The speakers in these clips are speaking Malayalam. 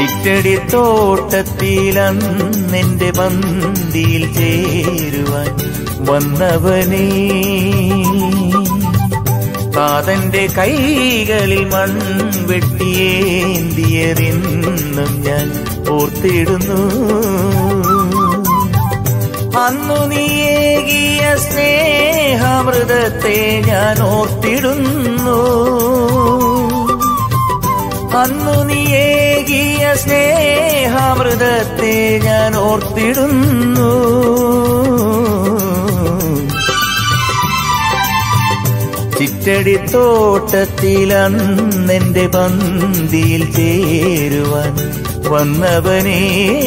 ചിറ്റടി തോട്ടത്തിലന്നെന്റെ പന്തിയിൽ ചേരുവാൻ വന്നവനേ താതന്റെ കൈകളിൽ മൺവെട്ടിയേന്തിയതെന്നും ഞാൻ ഓർത്തിടുന്നു അന്നു നീയേകിയ സ്നേഹാമൃതത്തെ ഞാൻ ഓർത്തിടുന്നു അന്നു നീയേകിയ സ്നേഹാമൃതത്തെ ഞാൻ ഓർത്തിടുന്നു ചിറ്റടി തോട്ടത്തിലന്നെന്റെ പന്തിയിൽ ചേരുവാൻ വന്നവനേ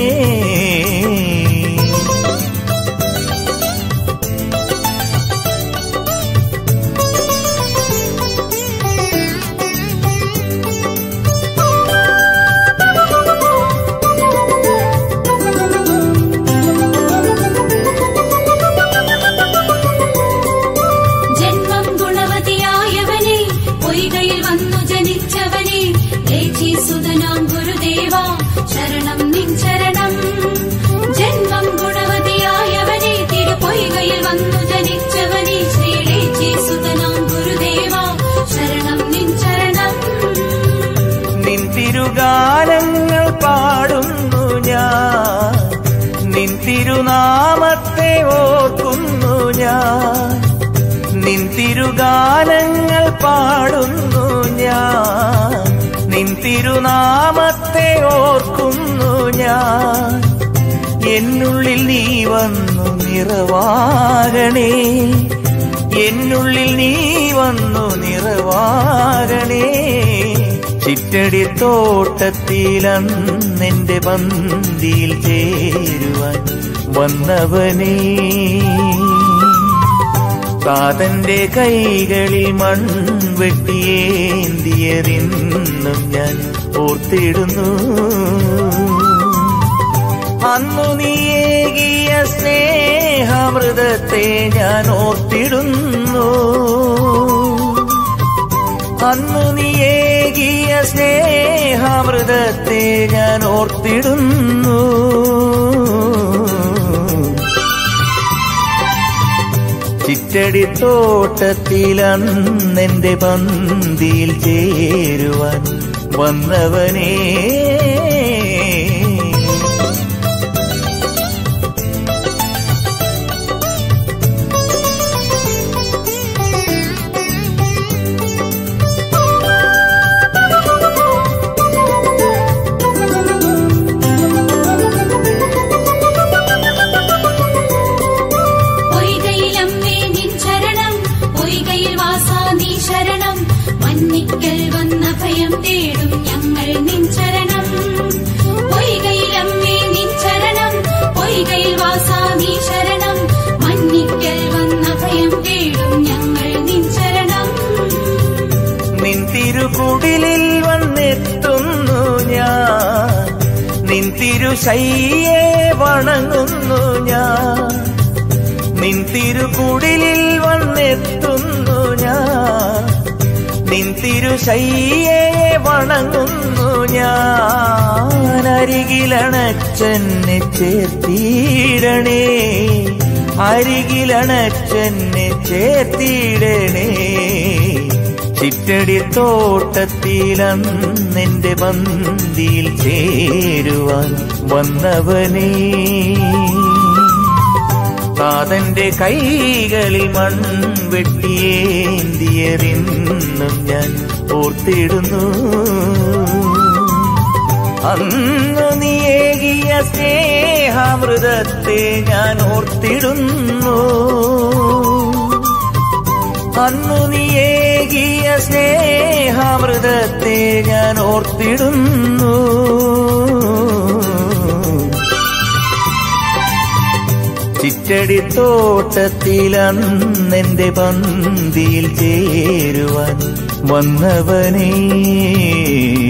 ജന്മം ഗുണവതിയായവനെ പൊയ്കയിൽ വന്നു ജനിച്ചവനെ സുതനാം ഗുരുദേവ ശരണം നിൻ ശരണം ജന്മം ഗുണവതിയായവനെ തിരുപൊയ്കയിൽ വന്നു ജനിച്ചവനെ ശ്രീ സുതനാം ഗുരുദേവ ശരണം നിൻ ശരണം നിൻ തിരുഗാനങ്ങൾ പാടുന്നു ഞാൻ നിൻ തിരുനാമത്തെ ഓർക്കുന്നു ഞാൻ നിൻ തിരുഗാനങ്ങൾ പാടുന്നു ഞാൻ നിൻ തിരുനാമത്തെ ഓർക്കുന്നു ഞാൻ എന്നുള്ളിൽ നീ വന്നു നിറവാകണേ എന്നുള്ളിൽ നീ വന്നു നിറവാകണേ ചിറ്റടി തോട്ടത്തിലന്നെന്റെ പന്തിയിൽ ചേരുവാൻ വന്നവനേ താതന്റെ കൈകളിൽ മൺവെട്ടിയേന്തിയതെന്നും ഞാൻ ഓർത്തിടുന്നു അന്നു നീയേകിയ സ്നേഹാമൃതത്തെ ഞാൻ ഓർത്തിടുന്നു അന്നു നീയേകിയ സ്നേഹാമൃതത്തെ ഞാൻ ഓർത്തിടുന്നു ചിറ്റടി തോട്ടത്തിലന്നെന്റെ പന്തിയിൽ ചേരുവാൻ വന്നവനേ പൊയ്കയിലമ്മേ നിൻ ശരണം പൊയ്കയിൽ വാസാ നീ ശരണം മന്നിക്കൽ വന്ന ഭയം തേടും ഞങ്ങൾ നിൻ ശരണം പൊയ്കയിലമ്മേ നിൻ ശരണം പൊയ്കയിൽ വാസാ നീ ശരണം മന്നിക്കൽ വന്ന ഭയം തേടും ഞങ്ങൾ നിൻ ശരണം നിൻ തിരുകുടിലിൽ വന്നെത്തുന്നു ഞാൻ നിൻ തിരുശയ്യെ വണങ്ങുന്നു ഞാൻ നിൻ തിരുകുടിലിൽ വന്നെത്തുന്നു ഞാൻ നിൻ തിരുശയ്യെ വണങ്ങുന്നു ഞാൻ അരികിലണച്ചെന്നെ ചേർത്തിടണേ അരികിലണച്ചെന്നെ ചേർത്തിടണേ ചിറ്റടി തോട്ടത്തിലന്നെന്റെ പന്തിയിൽ ചേരുവാൻ വന്നവനേ താതന്റെ കൈകളിൽ മൺവെട്ടിയേന്തിയതെന്നും ഞാൻ ഓർത്തിടുന്നു അന്നു നീയേകിയ സ്നേഹാമൃതത്തെ ഞാൻ ഓർത്തിടുന്നു അന്നു നീയേകിയ സ്നേഹാമൃതത്തെ ഞാൻ ഓർത്തിടുന്നു ചിറ്റടി തോട്ടത്തിലന്നെന്റെ പന്തിയിൽ ചേരുവാൻ വന്നവനേ